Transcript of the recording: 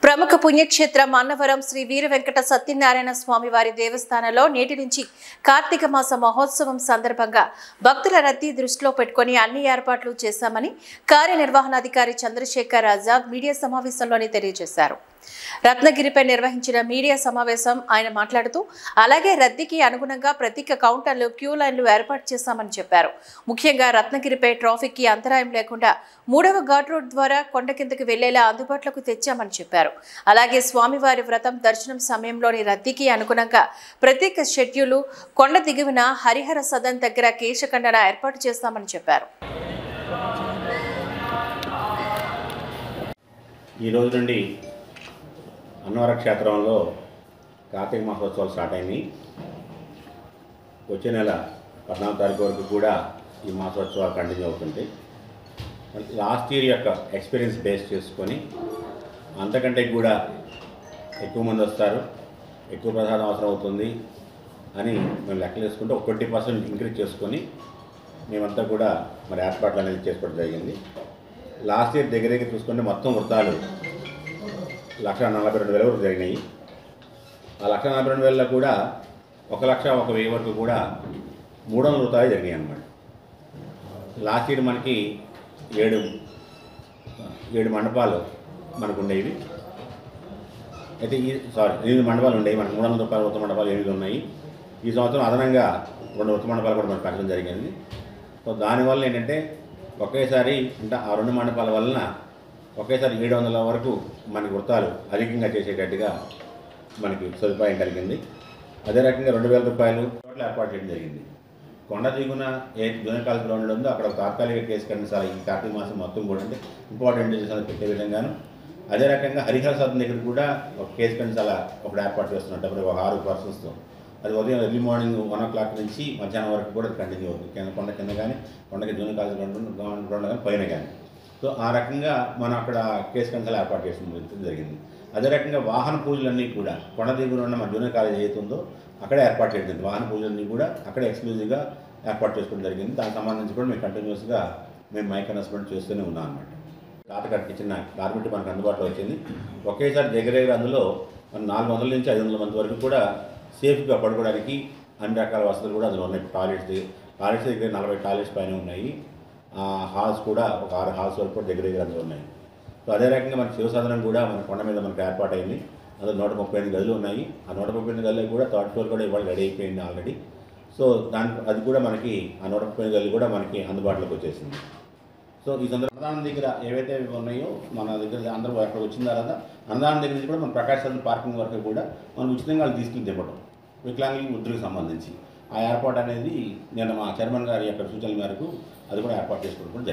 ప్రముఖ పుణ్యక్షేత్రం అన్నవరం శ్రీ వీర వెంకట సత్యనారాయణ స్వామి వారి దేవస్థానంలో నేటి నుంచి కార్తీక మాస మహోత్సవం సందర్భంగా భక్తుల రద్దీ దృష్టిలో పెట్టుకుని అన్ని ఏర్పాట్లు చేశామని కార్యనిర్వహణాధికారి చంద్రశేఖర్ ఆజాద్ మీడియా సమావేశంలోనే తెలియజేశారు రత్నగిరిపై నిర్వహించిన మీడియా సమావేశం ఆయన మాట్లాడుతూ అలాగే రద్దీకి అనుగుణంగా ప్రత్యేక కౌంటర్లు క్యూ లైన్లు ఏర్పాటు చేశామని చెప్పారు ముఖ్యంగా రత్నగిరిపై ట్రాఫిక్ కి అంతరాయం లేకుండా మూడవ ఘాట్ రోడ్ ద్వారా కొండ కిందకి వెళ్లేలా అందుబాటులోకి తెచ్చామని చెప్పారు అలాగే స్వామివారి వ్రతం దర్శనం సమయంలోని రద్దీకి అనుగుణంగా ప్రత్యేక షెడ్యూలు కొండ దిగువన హరిహర సదన్ దగ్గర కేశఖండన ఏర్పాటు చేస్తామని చెప్పారు ఈ రోజు నుండి అన్నవర క్షేత్రంలో కార్తీక మహోత్సవాలు స్టార్ట్ అయినాయి వచ్చే నెల పద్నాలుగు తారీఖు వరకు కూడా ఈ మహోత్సవాలు కంటిన్యూ అవుతుంటాయి లాస్ట్ ఇయర్ యొక్క ఎక్స్పీరియన్స్ బేస్ చేసుకొని అంతకంటే కూడా ఎక్కువ మంది వస్తారు ఎక్కువ ప్రసాదం అవసరం అవుతుంది అని మేము లెక్కలు వేసుకుంటే ఒక ట్వంటీ పర్సెంట్ ఇంక్రీజ్ చేసుకొని మేమంతా కూడా మరి ఏర్పాట్లు అనేది చేసుకోవడం జరిగింది లాస్ట్ ఇయర్ దగ్గర దగ్గర చూసుకుంటే మొత్తం వృత్తాలు లక్ష నలభై రెండు వేల వరకు జరిగినాయి ఆ లక్ష నలభై రెండు వేలలో కూడా ఒక లక్ష ఒక వెయ్యి వరకు కూడా మూడు వందల వృత్తాలు జరిగినాయి అన్నమాట లాస్ట్ ఇయర్ మనకి ఏడు ఏడు మండపాలు మనకు ఉండేవి అయితే ఈ సారీ ఎనిమిది మండపాలు ఉండేవి మనకు మూడు వందల రూపాయల వృత్త మండపాలు ఎనిమిది ఉన్నాయి ఈ సంవత్సరం అదనంగా రెండు వృత్త మండపాలు కూడా మనకు పెట్టడం జరిగింది సో దానివల్ల ఏంటంటే ఒకేసారి అంటే ఆ రెండు మండపాల వలన ఒకేసారి ఏడు వందల వరకు మనకి వృత్తాలు అధికంగా చేసేటట్టుగా మనకి సదుపాయం కలిగింది అదే రకంగా రెండు వేల రూపాయలు చోట్ల ఏర్పాటు చేయడం జరిగింది కొండ దిగున ఏ జూనియర్ కాలేజ్ గ్రౌండ్ ఉందో అక్కడ ఒక తాత్కాలిక కేసు కనిసాలి ఈ కార్తీక మాసం మొత్తం కూడా అంటే ఇంపార్టెంట్ డేస్ పెట్టే విధంగాను అదే రకంగా హరిహర సదన్ దగ్గర కూడా ఒక కేసు కనిసాల ఒకటి ఏర్పాటు చేస్తున్నట్టు అప్పుడు ఒక ఆరు పర్సన్స్తో అది ఉదయం early morning one o'clock మధ్యాహ్నం వరకు కూడా కంటిన్యూ అవుతుంది కింద కొండ కింద కానీ కొండకి junior college ground ground ground కానీ పైన కానీ సో ఆ రకంగా మనం అక్కడ కేసు కన్సల్ ఏర్పాటు చేసిన జరిగింది అదే రకంగా వాహన పూజలన్నీ కూడా కొండ దిగున ఉన్న మన జూనియర్ కాలేజ్ ఏదైతుందో అక్కడే ఏర్పాటు చేయడం జరిగింది వాహన పూజలన్నీ కూడా అక్కడే ఎక్స్క్లూజివ్గా ఏర్పాటు చేసుకోవడం జరిగింది దానికి సంబంధించి కూడా మేము కంటిన్యూస్గా మేము మైక్ అనౌన్స్మెంట్ చేస్తూనే ఉన్నాం అనమాట తాతగారికి ఇచ్చిన కార్మిట్ మనకు అందుబాటులో వచ్చింది ఒకేసారి దగ్గర దగ్గర అందులో మన నాలుగు వందల నుంచి ఐదు వందల మంది వరకు కూడా సేఫ్గా పడుకోవడానికి అన్ని రకాల వసతులు కూడా అందులో ఉన్నాయి టాయిలెట్స్ టాయిలెట్స్ దగ్గర నలభై టాయిలెట్స్ పైన ఉన్నాయి ఆ హాల్స్ కూడా ఒక ఆరు హాల్స్ వరకు కూడా దగ్గర దగ్గర అందులో ఉన్నాయి సో అదే రకంగా మన శివసాధనం కూడా మన కొండ మీద మనకు ఏర్పాటైంది అందులో నూట ముప్పై ఎనిమిది గదులు ఉన్నాయి ఆ నూట ముప్పై ఎనిమిది గదులు కూడా థర్డ్ ఫ్లోర్ కూడా ఇవాళ రెడీ అయిపోయింది ఆల్రెడీ సో దాని అది కూడా మనకి ఆ నూట ముప్పై ఎనిమిది గదులు కూడా మనకి అందుబాటులోకి వచ్చేసింది సో ఈ సందర్భంగా అన్నదానం దగ్గర ఏవైతే ఉన్నాయో మన దగ్గర అందరూ అక్కడ వచ్చిన తర్వాత అన్నదానం దగ్గర నుంచి కూడా మన ప్రకాశ్ చంద్ర పార్కింగ్ వరకు కూడా మనం ఉచితంగా వాళ్ళు తీసుకుని తిప్పడం వికలాంగులకి వృద్ధులకు సంబంధించి ఆ ఏర్పాటు అనేది నేను మా చైర్మన్ గారి యొక్క సూచనల మేరకు అది కూడా ఏర్పాటు చేసుకోవడం కూడా జరిగింది.